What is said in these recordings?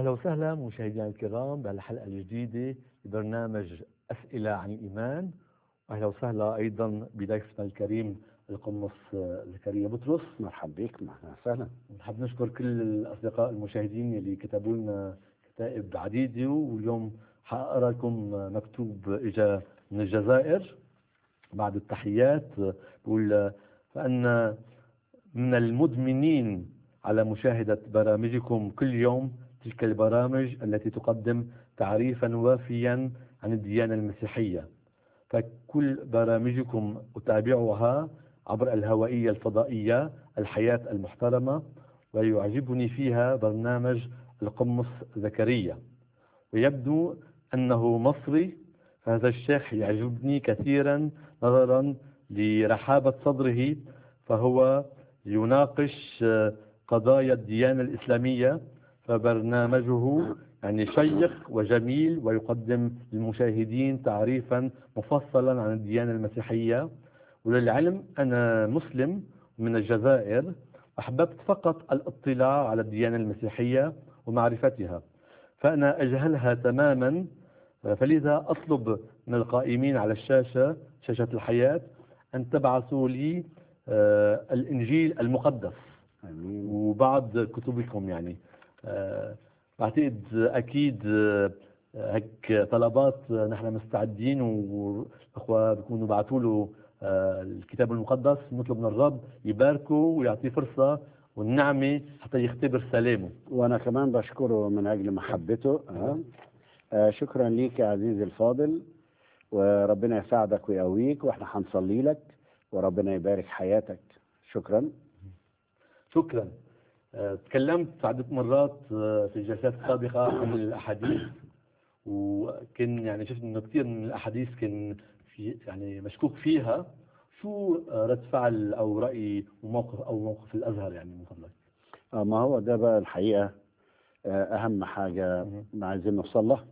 أهلا وسهلا مشاهدينا الكرام بهالحلقة الجديدة لبرنامج أسئلة عن الإيمان أهلا وسهلا أيضا بضيفنا الكريم القمص زكريا بطرس مرحبا بك اهلا وسهلا نحب نشكر كل الأصدقاء المشاهدين اللي كتبوا لنا كتائب عديدة واليوم حأقرأ لكم مكتوب إجا من الجزائر بعد التحيات بقول فأن من المدمنين على مشاهدة برامجكم كل يوم تلك البرامج التي تقدم تعريفا وافيا عن الديانة المسيحية فكل برامجكم أتابعها عبر الهوائية الفضائية الحياة المحترمة ويعجبني فيها برنامج القمص زكريا ويبدو أنه مصري فهذا الشيخ يعجبني كثيرا نظرا لرحابة صدره فهو يناقش قضايا الديانة الإسلامية فبرنامجه يعني شيق وجميل ويقدم للمشاهدين تعريفا مفصلا عن الديانة المسيحية وللعلم أنا مسلم من الجزائر أحببت فقط الاطلاع على الديانة المسيحية ومعرفتها فأنا أجهلها تماما فلذا أطلب من القائمين على الشاشة شاشة الحياة أن تبعثوا لي الإنجيل المقدس امين وبعض كتبكم يعني بعتقد أكيد هيك طلبات نحن مستعدين والأخوة بيكونوا بعثوا له الكتاب المقدس نطلب من الرب يباركه ويعطيه فرصة والنعمة حتى يختبر سلامه وانا كمان بشكره من اجل محبته آه. آه شكرا ليك يا عزيزي الفاضل وربنا يساعدك ويقويك واحنا هنصلي لك وربنا يبارك حياتك شكرا شكرا آه، تكلمت عدة مرات آه، في الجلسات السابقة عن الأحاديث وكان يعني شفت إنه كثير من الأحاديث كان في يعني مشكوك فيها شو آه، رد فعل أو رأي وموقف أو موقف الأزهر يعني من فضلك؟ آه ما هو ده بقى الحقيقة آه أهم حاجة مهم. عايزين نوصل لها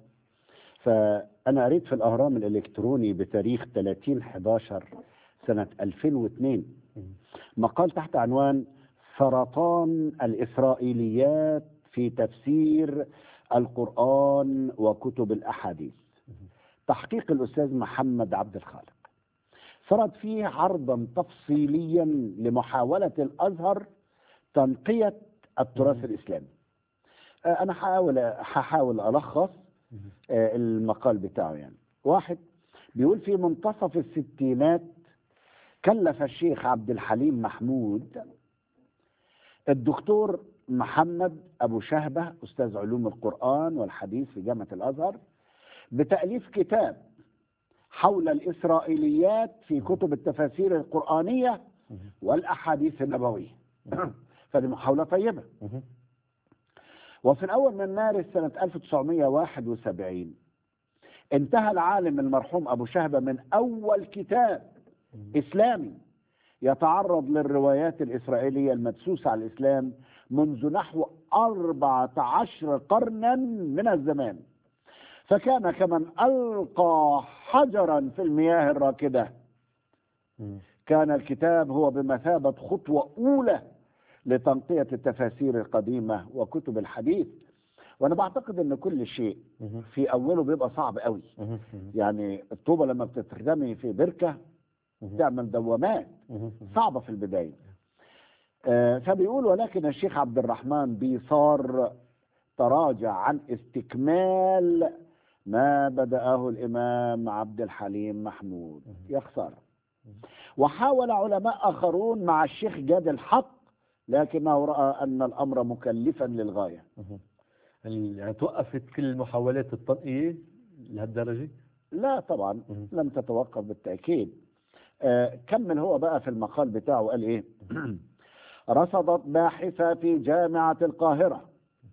فأنا قريت في الأهرام الإلكتروني بتاريخ 30 11 سنة 2002 مهم. مقال تحت عنوان سرطان الإسرائيليات في تفسير القرآن وكتب الأحاديث تحقيق الأستاذ محمد عبد الخالق سرد فيه عرضا تفصيليا لمحاولة الأزهر تنقية التراث مم. الإسلامي آه، أنا هحاول هحاول ألخص آه، المقال بتاعه يعني واحد بيقول في منتصف الستينات كلف الشيخ عبد الحليم محمود الدكتور محمد أبو شهبة أستاذ علوم القرآن والحديث في جامعة الأزهر بتأليف كتاب حول الإسرائيليات في كتب التفاسير القرآنية مهم. والأحاديث النبوية فدي محاولة طيبة مهم. وفي الأول من مارس سنة 1971 انتهى العالم المرحوم أبو شهبة من أول كتاب إسلامي يتعرض للروايات الإسرائيلية المدسوسة على الإسلام منذ نحو أربعة عشر قرنا من الزمان فكان كمن ألقى حجرا في المياه الراكدة مهم. كان الكتاب هو بمثابة خطوة أولى لتنقية التفاسير القديمة وكتب الحديث وأنا بعتقد أن كل شيء مهم. في أوله بيبقى صعب قوي مهم. مهم. يعني الطوبة لما بتترمي في بركة مهم. تعمل دوامات مهم. صعبة في البداية آه، فبيقول ولكن الشيخ عبد الرحمن بيصار تراجع عن استكمال ما بدأه الإمام عبد الحليم محمود يا خسارة وحاول علماء آخرون مع الشيخ جاد الحق لكنه رأى أن الأمر مكلفا للغاية مهم. يعني توقفت كل محاولات التنقية لهالدرجة؟ لا طبعا مهم. لم تتوقف بالتأكيد آه، كمل هو بقى في المقال بتاعه قال إيه رصدت باحثة في جامعة القاهرة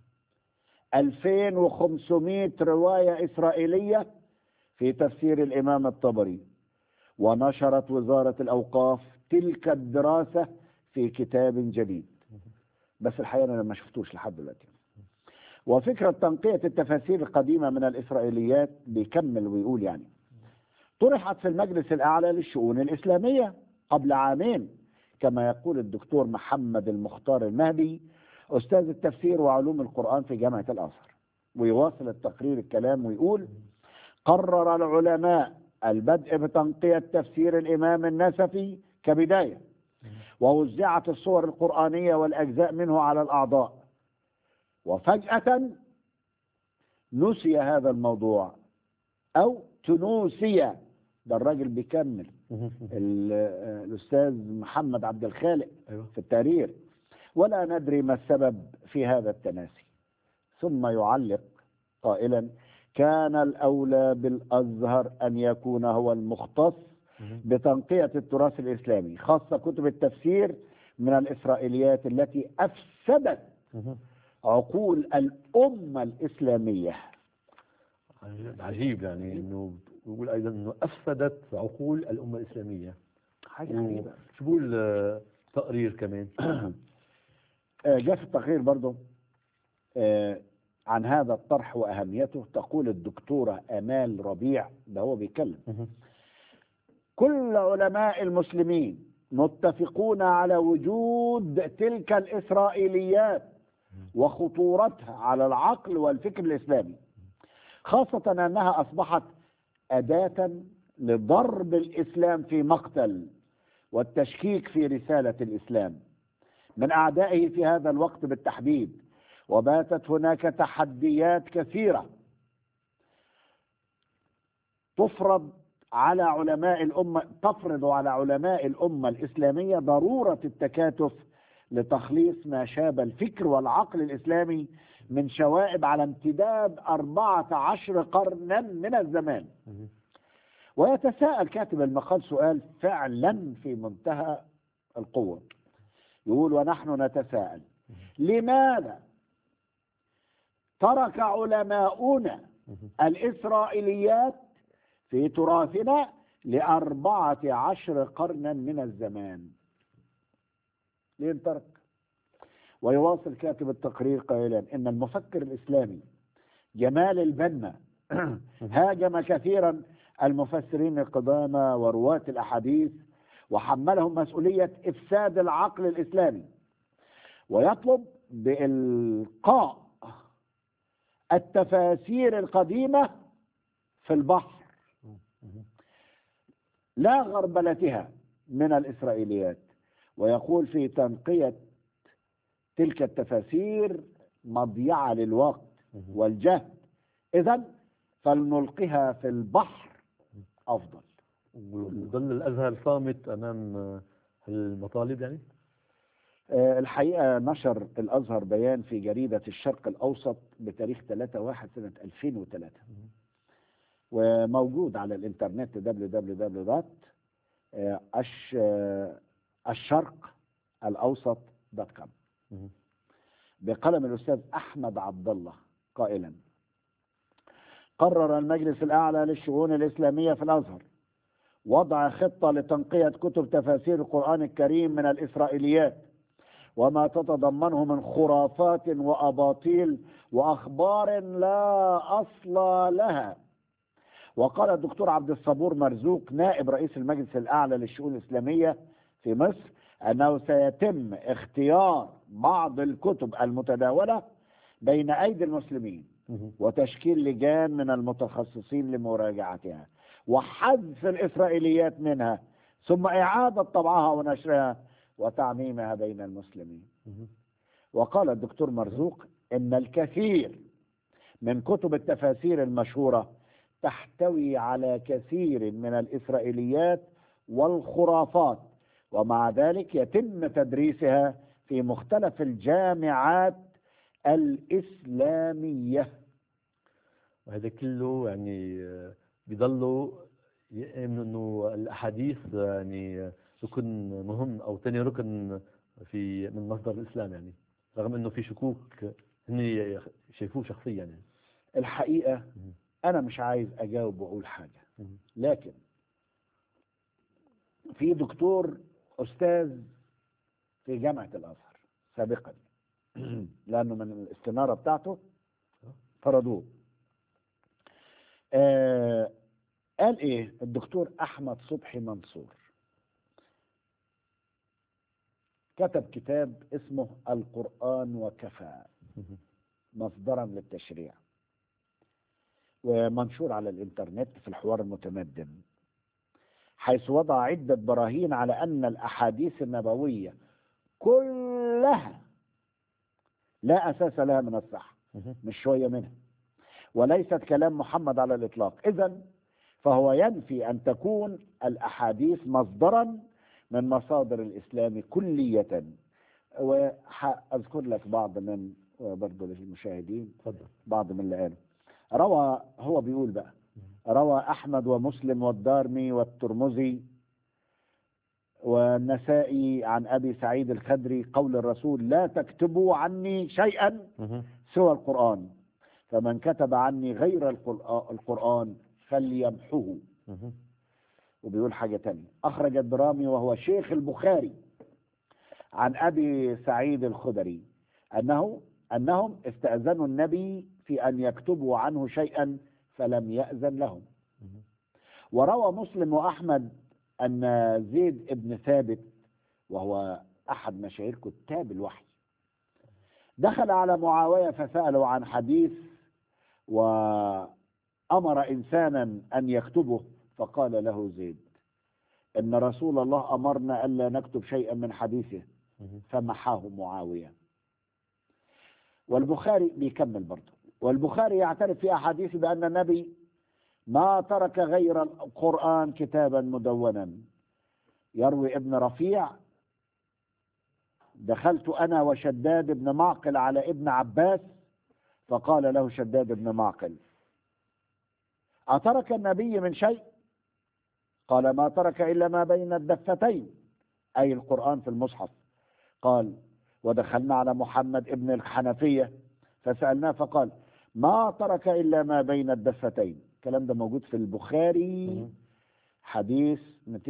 2500 رواية إسرائيلية في تفسير الإمام الطبري ونشرت وزارة الأوقاف تلك الدراسة في كتاب جديد بس الحقيقة أنا ما شفتوش لحد دلوقتي وفكرة تنقية التفاسير القديمة من الإسرائيليات بيكمل ويقول يعني طرحت في المجلس الأعلى للشؤون الإسلامية قبل عامين كما يقول الدكتور محمد المختار المهدي أستاذ التفسير وعلوم القرآن في جامعة الأزهر ويواصل التقرير الكلام ويقول قرر العلماء البدء بتنقية تفسير الإمام النسفي كبداية ووزعت الصور القرآنية والأجزاء منه على الأعضاء وفجأة نسي هذا الموضوع أو تنوسي ده الراجل بيكمل ال- آه، الأستاذ محمد عبد الخالق ايوه في التاريخ ولا ندري ما السبب في هذا التناسي ثم يعلق قائلا كان الأولى بالأزهر أن يكون هو المختص بتنقية التراث الإسلامي خاصة كتب التفسير من الإسرائيليات التي أفسدت عقول الأمة الإسلامية عجيب يعني انه بيقول ايضا انه افسدت عقول الامه الاسلاميه حاجة غريبة شو بقول آه، تقرير كمان آه، جاء في التقرير برضو آه، عن هذا الطرح وأهميته تقول الدكتورة أمال ربيع ده هو بيتكلم كل علماء المسلمين متفقون على وجود تلك الإسرائيليات وخطورتها على العقل والفكر الإسلامي خاصة أنها أصبحت أداة لضرب الإسلام في مقتل والتشكيك في رسالة الإسلام من أعدائه في هذا الوقت بالتحديد وباتت هناك تحديات كثيرة تفرض على علماء الأمة تفرض على علماء الأمة الإسلامية ضرورة التكاتف لتخليص ما شاب الفكر والعقل الإسلامي من شوائب على امتداد أربعة عشر قرنا من الزمان ويتساءل كاتب المقال سؤال فعلا في منتهى القوة يقول ونحن نتساءل لماذا ترك علماؤنا الإسرائيليات في تراثنا لأربعة عشر قرنا من الزمان ليه ترك ويواصل كاتب التقرير قائلا إن المفكر الإسلامي جمال البنا هاجم كثيرا المفسرين القدامى ورواة الأحاديث وحملهم مسؤولية إفساد العقل الإسلامي ويطلب بإلقاء التفاسير القديمة في البحر لا غربلتها من الإسرائيليات ويقول في تنقية تلك التفاسير مضيعة للوقت والجهد إذا فلنلقها في البحر أفضل وظل الازهر صامت امام آه، المطالب يعني آه، الحقيقة نشر الأزهر بيان في جريدة الشرق الأوسط بتاريخ 3 1 سنة 2003 وموجود على الإنترنت www.الشرق الأوسط دوت كوم مهم. بقلم الأستاذ أحمد عبد الله قائلا قرر المجلس الأعلى للشؤون الإسلامية في الأزهر وضع خطة لتنقية كتب تفاسير القرآن الكريم من الإسرائيليات وما تتضمنه من خرافات وأباطيل وأخبار لا أصل لها وقال الدكتور عبد الصبور مرزوق نائب رئيس المجلس الأعلى للشؤون الإسلامية في مصر أنه سيتم اختيار بعض الكتب المتداولة بين أيدي المسلمين مهم. وتشكيل لجان من المتخصصين لمراجعتها وحذف الإسرائيليات منها ثم إعادة طبعها ونشرها وتعميمها بين المسلمين مهم. وقال الدكتور مرزوق إن الكثير من كتب التفاسير المشهورة تحتوي على كثير من الإسرائيليات والخرافات ومع ذلك يتم تدريسها في مختلف الجامعات الإسلامية وهذا كله يعني آه، بيضلوا يؤمنوا انه الاحاديث يعني آه، ركن مهم او ثاني ركن في من مصدر الاسلام يعني رغم انه في شكوك هن شايفوه شخصيا يعني الحقيقة مم. أنا مش عايز أجاوب وأقول حاجة مم. لكن في دكتور أستاذ في جامعة الأزهر سابقا لأنه من الاستنارة بتاعته فرضوه آه قال إيه الدكتور أحمد صبحي منصور كتب كتاب اسمه القرآن وكفى مهم. مصدرا للتشريع ومنشور على الإنترنت في الحوار المتمدن حيث وضع عدة براهين على أن الأحاديث النبوية كلها لا أساس لها من الصحة مهم. مش شوية منها وليست كلام محمد على الإطلاق إذا فهو ينفي أن تكون الأحاديث مصدرا من مصادر الإسلام كلية وأذكر لك بعض من برضه للمشاهدين تفضل بعض من اللي قاله روى هو بيقول بقى روى أحمد ومسلم والدارمي والترمذي والنسائي عن أبي سعيد الخدري قول الرسول لا تكتبوا عني شيئا مهم. سوى القرآن فمن كتب عني غير القرآ- القرآن فليمحه مهم. وبيقول حاجة تانية أخرج الدرامي وهو شيخ البخاري عن أبي سعيد الخدري أنه أنهم استأذنوا النبي في أن يكتبوا عنه شيئا فلم يأذن لهم مهم. وروى مسلم وأحمد أن زيد بن ثابت وهو أحد مشاهير كتاب الوحي دخل على معاوية فسأله عن حديث وأمر إنسانا أن يكتبه فقال له زيد إن رسول الله أمرنا ألا نكتب شيئا من حديثه مهم. فمحاه معاوية والبخاري بيكمل برضه والبخاري يعترف في أحاديثه بأن النبي ما ترك غير القرآن كتابا مدونا يروي ابن رفيع دخلت أنا وشداد بن معقل على ابن عباس فقال له شداد بن معقل أترك النبي من شيء قال ما ترك إلا ما بين الدفتين أي القرآن في المصحف قال ودخلنا على محمد ابن الحنفية فسألناه فقال ما ترك إلا ما بين الدفتين الكلام ده موجود في البخاري مهم. حديث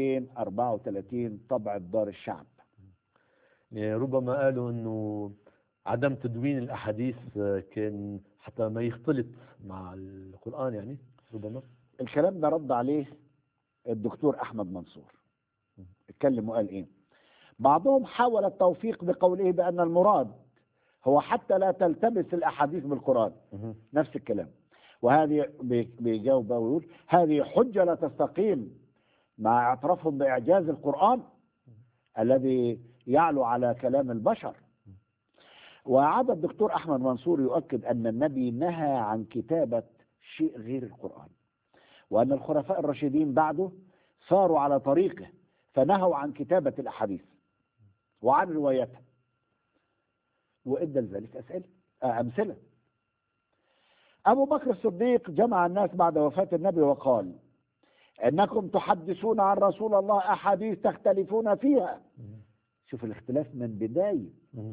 234 طبع دار الشعب يعني ربما قالوا انه عدم تدوين الاحاديث آه، كان حتى ما يختلط مع القران يعني ربما الكلام ده رد عليه الدكتور احمد منصور اتكلم وقال ايه بعضهم حاول التوفيق بقوله بان المراد هو حتى لا تلتبس الاحاديث بالقران مهم. نفس الكلام وهذه بي- بيجاوب ويقول هذه حجه لا تستقيم مع اعترافهم باعجاز القران الذي يعلو على كلام البشر وعاد الدكتور احمد منصور يؤكد ان النبي نهى عن كتابه شيء غير القران وان الخلفاء الراشدين بعده صاروا على طريقه فنهوا عن كتابه الاحاديث وعن روايتها وادى لذلك اسئله آه، امثله ابو بكر الصديق جمع الناس بعد وفاه النبي وقال انكم تحدثون عن رسول الله احاديث تختلفون فيها مهم. شوف الاختلاف من بدايه مهم.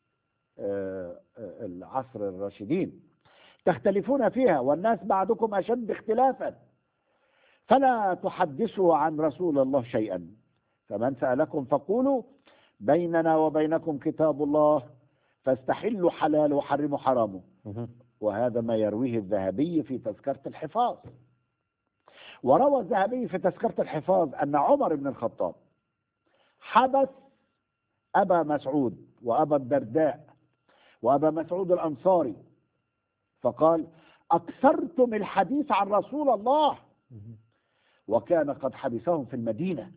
آه، آه، العصر الراشدين تختلفون فيها والناس بعدكم أشد اختلافا فلا تحدثوا عن رسول الله شيئا فمن سألكم فقولوا بيننا وبينكم كتاب الله فاستحلوا حلاله وحرموا حرامه مهم. وهذا ما يرويه الذهبي في تذكرة الحفاظ وروى الذهبي في تذكرة الحفاظ أن عمر بن الخطاب حبس أبا مسعود وأبا الدرداء وأبا مسعود الأنصاري فقال أكثرتم الحديث عن رسول الله مهم. وكان قد حبسهم في المدينة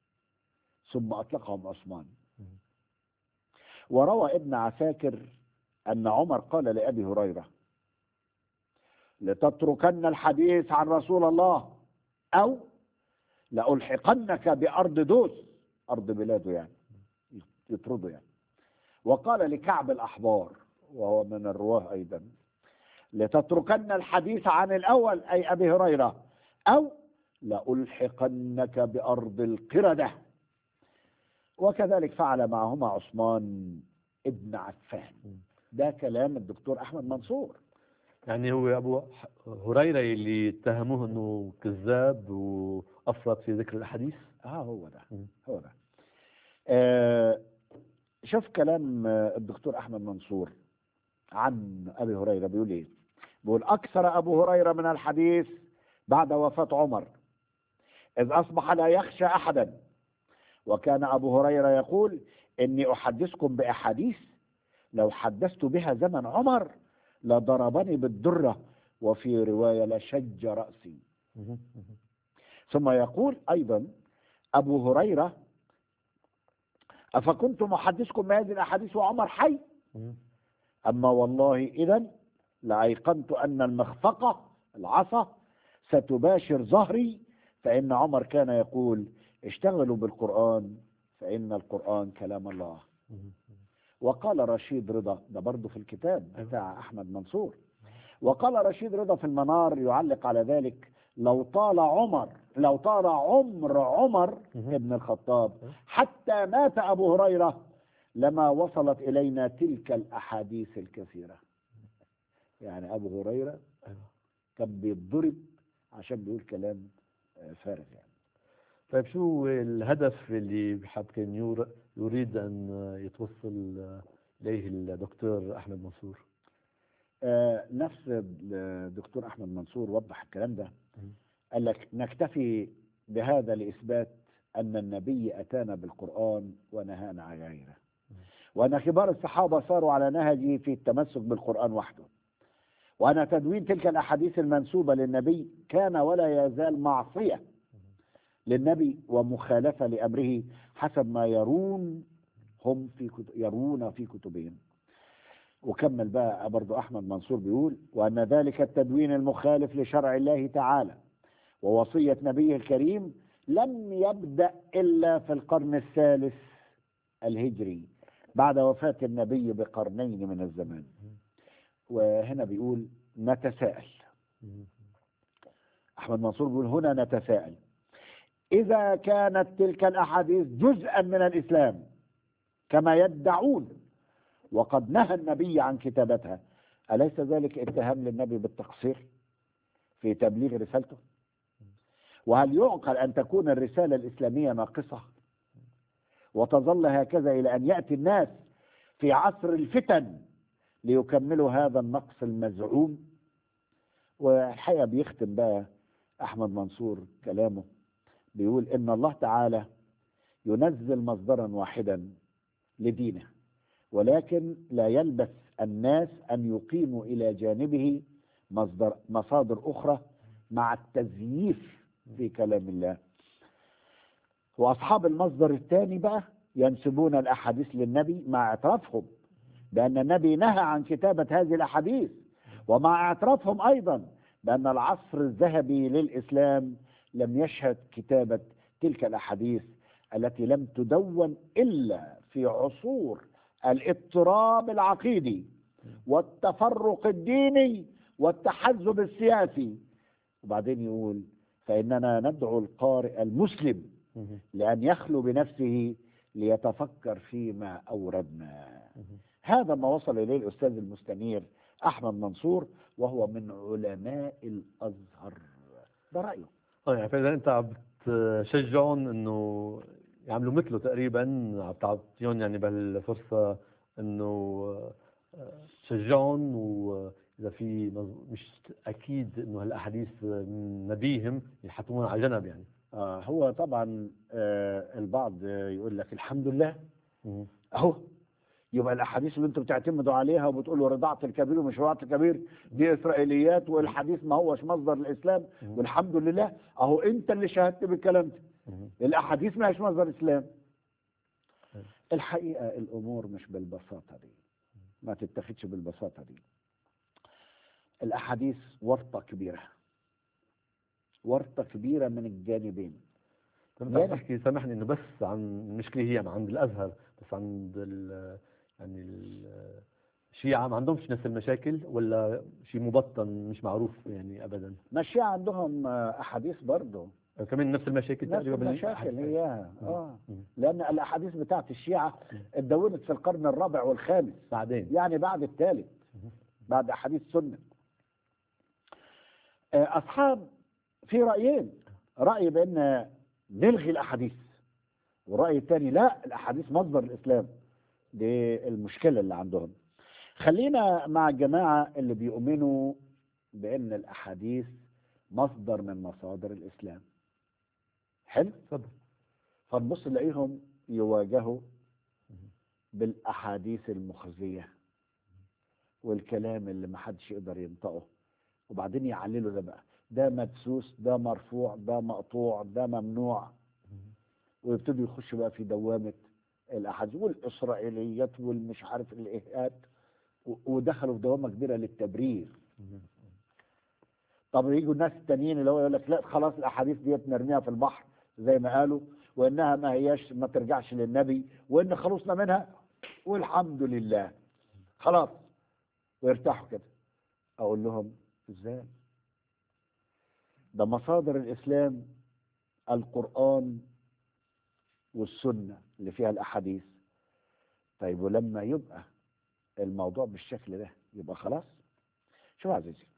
ثم أطلقهم عثمان مهم. وروى ابن عساكر أن عمر قال لأبي هريرة لتتركن الحديث عن رسول الله أو لألحقنك بأرض دوس أرض بلاده يعني يطرده يعني وقال لكعب الأحبار وهو من الرواه أيضا لتتركن الحديث عن الأول أي أبي هريرة أو لألحقنك بأرض القردة وكذلك فعل معهما عثمان ابن عفان ده كلام الدكتور أحمد منصور يعني هو ابو ح- هريره اللي اتهموه انه كذاب وافرط في ذكر الاحاديث اه هو ده مم. هو ده آه شوف كلام آه، الدكتور احمد منصور عن ابي هريره بيقول ايه بيقول اكثر ابو هريره من الحديث بعد وفاه عمر اذ اصبح لا يخشى احدا وكان ابو هريره يقول اني احدثكم باحاديث لو حدثت بها زمن عمر لضربني بالدره وفي رواية لشج رأسي مهم. ثم يقول أيضا أبو هريرة أفكنت محدثكم بهذه الأحاديث وعمر حي مهم. أما والله إذا لأيقنت أن المخفقة العصا ستباشر ظهري فإن عمر كان يقول اشتغلوا بالقرآن فإن القرآن كلام الله مهم. وقال رشيد رضا ده برضه في الكتاب أيوة. بتاع أحمد منصور وقال رشيد رضا في المنار يعلق على ذلك لو طال عمر لو طال عمر عمر مهم. ابن الخطاب حتى مات أبو هريرة لما وصلت إلينا تلك الأحاديث الكثيرة يعني أبو هريرة أيوة. كان بيتضرب عشان بيقول كلام آه، فارغ يعني طيب شو الهدف اللي بحب كان يور- يريد أن يتوصل إليه الدكتور أحمد منصور آه، نفس الدكتور احمد منصور وضح الكلام ده مم. قال لك نكتفي بهذا لاثبات ان النبي اتانا بالقران ونهانا عن غيره وان كبار الصحابه صاروا على نهجه في التمسك بالقران وحده وان تدوين تلك الاحاديث المنسوبه للنبي كان ولا يزال معصيه للنبي ومخالفه لامره حسب ما يرون هم في كتب يرون في كتبهم وكمل بقى برضو أحمد منصور بيقول وأن ذلك التدوين المخالف لشرع الله تعالى ووصية نبيه الكريم لم يبدأ إلا في القرن الثالث الهجري بعد وفاة النبي بقرنين من الزمان وهنا بيقول نتساءل مهم. أحمد منصور بيقول هنا نتساءل إذا كانت تلك الأحاديث جزءا من الإسلام كما يدعون وقد نهى النبي عن كتابتها أليس ذلك اتهام للنبي بالتقصير في تبليغ رسالته وهل يعقل أن تكون الرسالة الإسلامية ناقصة وتظل هكذا إلى أن يأتي الناس في عصر الفتن ليكملوا هذا النقص المزعوم والحقيقة بيختم بقى أحمد منصور كلامه بيقول إن الله تعالى ينزل مصدرا واحدا لدينه ولكن لا يلبث الناس أن يقيموا إلى جانبه مصدر مصادر أخرى مع التزييف في كلام الله وأصحاب المصدر الثاني بقى ينسبون الأحاديث للنبي مع اعترافهم بأن النبي نهى عن كتابة هذه الأحاديث ومع اعترافهم أيضا بأن العصر الذهبي للإسلام لم يشهد كتابة تلك الأحاديث التي لم تدون إلا في عصور الاضطراب العقيدي والتفرق الديني والتحزب السياسي وبعدين يقول فإننا ندعو القارئ المسلم مهم. لأن يخلو بنفسه ليتفكر فيما أوردنا مهم. هذا ما وصل إليه الأستاذ المستنير أحمد منصور وهو من علماء الأزهر ده رأيه اه يعني فاذا انت عم تشجعهم انه يعملوا مثله تقريبا عم تعطيهم يعني بهالفرصه انه آه، تشجعهم واذا في مز- مش اكيد انه هالاحاديث من نبيهم يحطوهم على جنب يعني آه هو طبعا آه البعض آه، يقول لك الحمد لله مهم. اهو يبقى الاحاديث اللي انتم بتعتمدوا عليها وبتقولوا رضاعه الكبير ومش رضاعه الكبير دي اسرائيليات والحديث ما هوش مصدر الاسلام مم. والحمد لله اهو انت اللي شهدت بالكلام ده مهم. الاحاديث ما هيش مصدر اسلام مم. الحقيقه الامور مش بالبساطه دي ما تتخذش بالبساطه دي الاحاديث ورطه كبيره ورطه كبيره من الجانبين طب يعني- انت عم تحكي سامحني انه بس عن المشكله هي عند الازهر بس عند ال يعني ال- الشيعة ما عندهمش نفس المشاكل ولا شيء مبطن مش معروف يعني ابدا ماشيه عندهم آه، احاديث برضه كمان نفس المشاكل نفس تقريبا المشاكل هي اه مم. لان الاحاديث بتاعت الشيعه مم. اتدونت في القرن الرابع والخامس بعدين يعني بعد الثالث مم. بعد احاديث سنه آه، اصحاب في رايين راي بان نلغي الاحاديث والراي الثاني لا الاحاديث مصدر الاسلام دي المشكله اللي عندهم خلينا مع الجماعه اللي بيؤمنوا بان الاحاديث مصدر من مصادر الاسلام حلو تفضل فنبص نلاقيهم يواجهوا بالاحاديث المخزيه والكلام اللي محدش يقدر ينطقه وبعدين يعللوا ده بقى ده مدسوس ده مرفوع ده مقطوع ده ممنوع ويبتدوا يخشوا بقى في دوامة الأحاديث والإسرائيليات والمش عارف الإيهات و- ودخلوا في دوامة كبيرة للتبرير طب يجوا الناس التانيين اللي هو يقول لك لا خلاص الأحاديث ديت نرميها في البحر زي ما قالوا وإنها ما هياش ما ترجعش للنبي وإن خلصنا منها والحمد لله خلاص ويرتاحوا كده أقول لهم إزاي ده مصادر الإسلام القرآن والسنة اللي فيها الأحاديث طيب ولما يبقى الموضوع بالشكل ده يبقى خلاص شوف يا عزيزي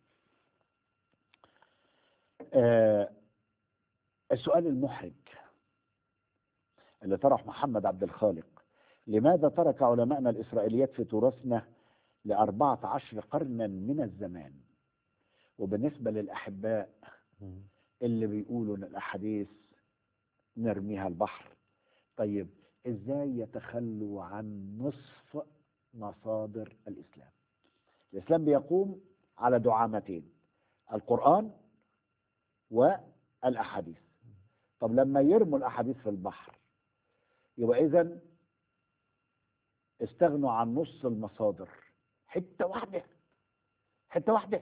آه السؤال المحرج اللي طرح محمد عبد الخالق لماذا ترك علماءنا الإسرائيليات في تراثنا لأربعة عشر قرنا من الزمان وبالنسبة للأحباء اللي بيقولوا ان الاحاديث نرميها البحر طيب ازاي يتخلوا عن نصف مصادر الاسلام الاسلام بيقوم على دعامتين القران والاحاديث طب لما يرموا الاحاديث في البحر يبقى اذا استغنوا عن نص المصادر حته واحده حته واحده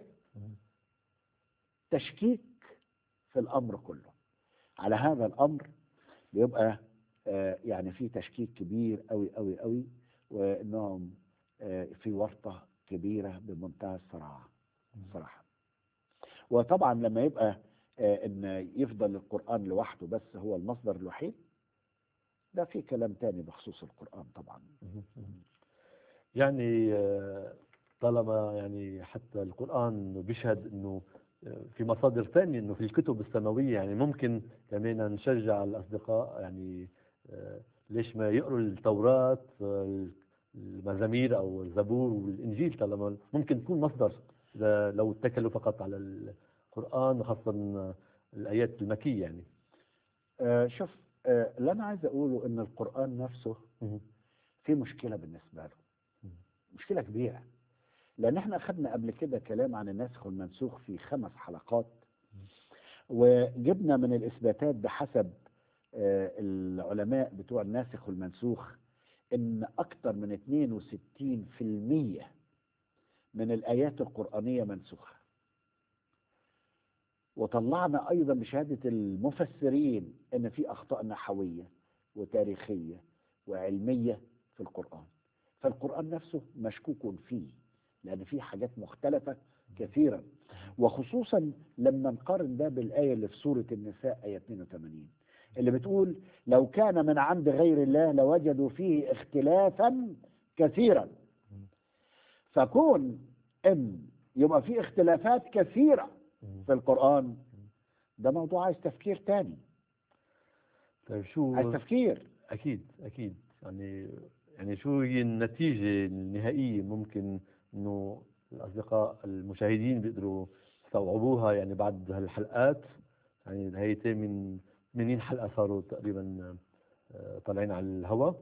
تشكيك في الامر كله على هذا الامر بيبقى آه، يعني في تشكيك كبير قوي قوي قوي وانهم آه، في ورطه كبيره بمنتهى الصراحه صراحه وطبعا لما يبقى آه، ان يفضل القران لوحده بس هو المصدر الوحيد ده في كلام تاني بخصوص القران طبعا يعني آه، طالما يعني حتى القرآن بيشهد انه آه، في مصادر ثانية انه في الكتب السماوية يعني ممكن كمان نشجع الاصدقاء يعني آه، ليش ما يقروا التوراة آه، المزامير او الزبور والانجيل طالما ممكن تكون مصدر إذا لو اتكلوا فقط على القرآن وخاصة الايات المكية يعني آه، شوف آه، اللي انا عايز اقوله ان القران نفسه في مشكله بالنسبه له مشكله كبيره لان احنا اخذنا قبل كده كلام عن الناسخ والمنسوخ في خمس حلقات وجبنا من الاثباتات بحسب آه، العلماء بتوع الناسخ والمنسوخ ان اكثر من 62% من الايات القرانيه منسوخه وطلعنا ايضا بشهاده المفسرين ان في اخطاء نحويه وتاريخيه وعلميه في القران فالقران نفسه مشكوك فيه لان فيه حاجات مختلفه كثيرا وخصوصا لما نقارن ده بالايه اللي في سوره النساء ايه 82 اللي بتقول لو كان من عند غير الله لوجدوا فيه اختلافا كثيرا فكون ان يبقى في اختلافات كثيره في القرآن ده موضوع عايز تفكير تاني طيب شو عايز تفكير أكيد أكيد يعني يعني شو هي النتيجة النهائية ممكن إنه الأصدقاء المشاهدين بيقدروا يستوعبوها يعني بعد هالحلقات يعني هي من 80 حلقة صاروا تقريبا آه، طالعين على الهواء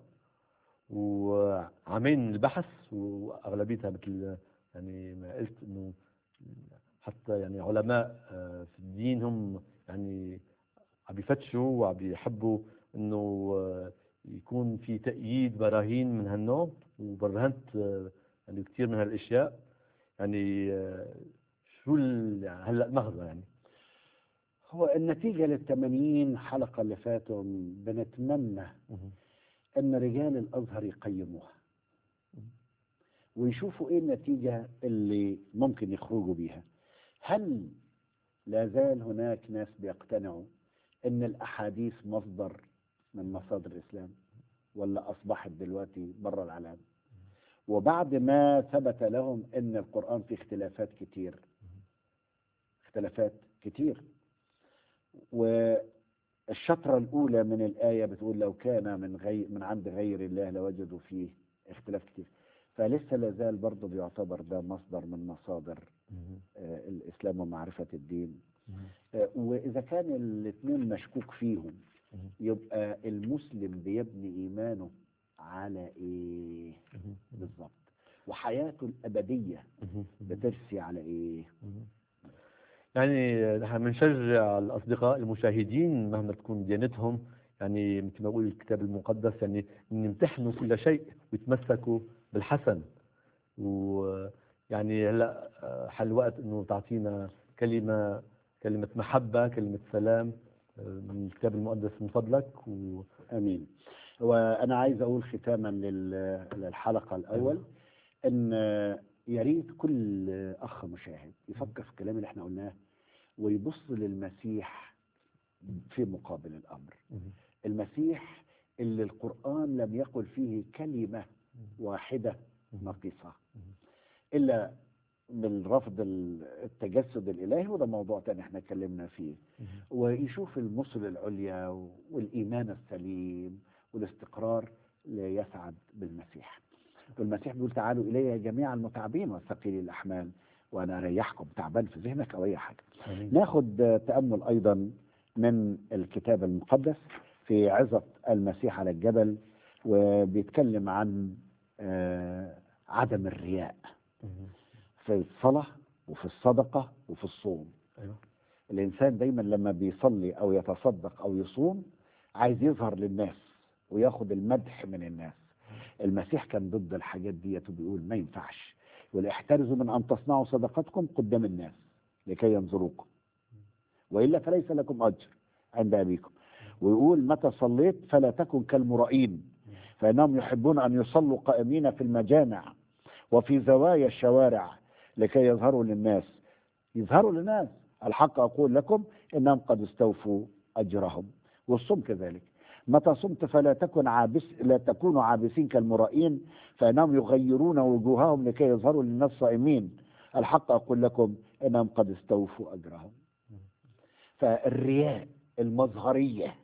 وعامين البحث وأغلبيتها مثل يعني ما قلت إنه حتى يعني علماء آه، في الدين هم يعني عم بيفتشوا وعم بيحبوا انه آه، يكون في تأييد براهين من هالنوع وبرهنت آه، يعني كثير من هالاشياء يعني آه، شو ال- يعني هلا المغزى يعني هو النتيجة للثمانين حلقة اللي فاتوا بنتمنى ان رجال الازهر يقيموها ويشوفوا ايه النتيجة اللي ممكن يخرجوا بيها هل لا زال هناك ناس بيقتنعوا ان الاحاديث مصدر من مصادر الاسلام ولا اصبحت دلوقتي بره العالم وبعد ما ثبت لهم ان القرآن فيه اختلافات كتير اختلافات كتير والشطرة الأولى من الآية بتقول لو كان من غير من عند غير الله لوجدوا فيه اختلاف كتير فلسه لازال برضه بيعتبر ده مصدر من مصادر آه، الإسلام ومعرفة الدين آه، وإذا كان الاثنين مشكوك فيهم يبقى المسلم بيبني إيمانه على إيه بالظبط وحياته الأبدية بترسي على إيه يعني نحن بنشجع الأصدقاء المشاهدين مهما تكون ديانتهم يعني مثل ما يقول الكتاب المقدس يعني ان يمتحنوا كل شيء ويتمسكوا بالحسن ويعني هلا آه، حل وقت انه تعطينا كلمه كلمه محبه كلمه سلام آه، من الكتاب المقدس من فضلك و امين وانا عايز اقول ختاما لل- للحلقه الاول ان يا ريت كل اخ مشاهد يفكر في الكلام اللي احنا قلناه ويبص للمسيح في مقابل الامر المسيح اللي القران لم يقل فيه كلمه واحده نقيصه الا بالرفض التجسد الالهي وده موضوع تاني احنا اتكلمنا فيه ويشوف المثل العليا والايمان السليم والاستقرار ليسعد بالمسيح والمسيح بيقول تعالوا الي يا جميع المتعبين والثقيل الاحمال وانا اريحكم تعبان في ذهنك او اي حاجه آمين. ناخد تامل ايضا من الكتاب المقدس في عظه المسيح على الجبل وبيتكلم عن آه، عدم الرياء مهم. في الصلاه وفي الصدقه وفي الصوم ايوه الإنسان دايما لما بيصلي أو يتصدق أو يصوم عايز يظهر للناس وياخد المدح من الناس المسيح كان ضد الحاجات ديت وبيقول ما ينفعش يقول احترزوا من أن تصنعوا صدقاتكم قدام الناس لكي ينظروكم وإلا فليس لكم أجر عند أبيكم ويقول متى صليت فلا تكن كالمرائين فإنهم يحبون أن يصلوا قائمين في المجامع وفي زوايا الشوارع لكي يظهروا للناس يظهروا للناس الحق أقول لكم إنهم قد استوفوا أجرهم والصوم كذلك متى صمت فلا تكن عابس لا تكونوا عابسين كالمرائين فإنهم يغيرون وجوههم لكي يظهروا للناس صائمين الحق أقول لكم إنهم قد استوفوا أجرهم فالرياء المظهرية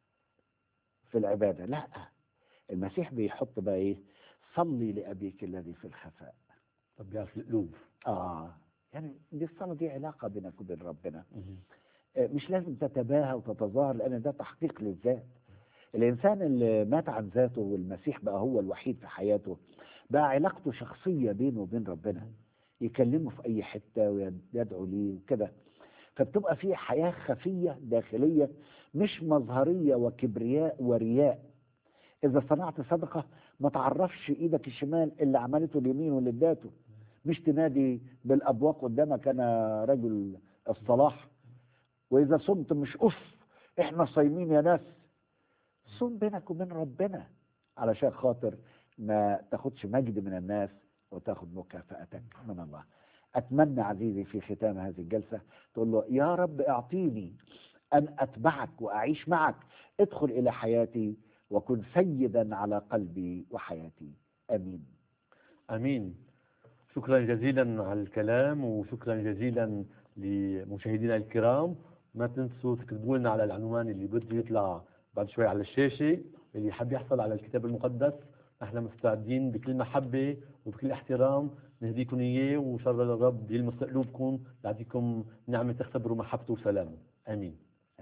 في العبادة لا المسيح بيحط بقى إيه صلي لأبيك الذي في الخفاء طب بيعرف القلوب آه يعني دي الصلاة دي علاقة بينك وبين ربنا مهم. آه، مش لازم تتباهى وتتظاهر لأن ده تحقيق للذات الإنسان اللي مات عن ذاته والمسيح بقى هو الوحيد في حياته بقى علاقته شخصية بينه وبين ربنا يكلمه في أي حتة ويدعو ليه وكده فبتبقى في حياة خفية داخلية مش مظهرية وكبرياء ورياء إذا صنعت صدقة ما تعرفش إيدك الشمال اللي عملته اليمين واللي اداته مش تنادي بالأبواق قدامك أنا رجل الصلاح وإذا صمت مش أف إحنا صايمين يا ناس صوم بينك وبين ربنا علشان خاطر ما تاخدش مجد من الناس وتاخد مكافأتك من الله أتمنى عزيزي في ختام هذه الجلسة تقول له يا رب اعطيني أن أتبعك وأعيش معك ادخل إلى حياتي وكن سيدا على قلبي وحياتي أمين امين شكرا جزيلا على الكلام وشكرا جزيلا لمشاهدينا الكرام ما تنسوا تكتبوا لنا على العنوان اللي بده يطلع بعد شوي على الشاشه اللي يحب يحصل على الكتاب المقدس نحن مستعدين بكل محبه وبكل احترام نهديكم اياه وان شاء الله الرب يلمس قلوبكم يعطيكم نعمه تختبروا محبته وسلامه امين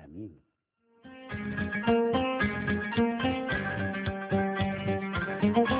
آمين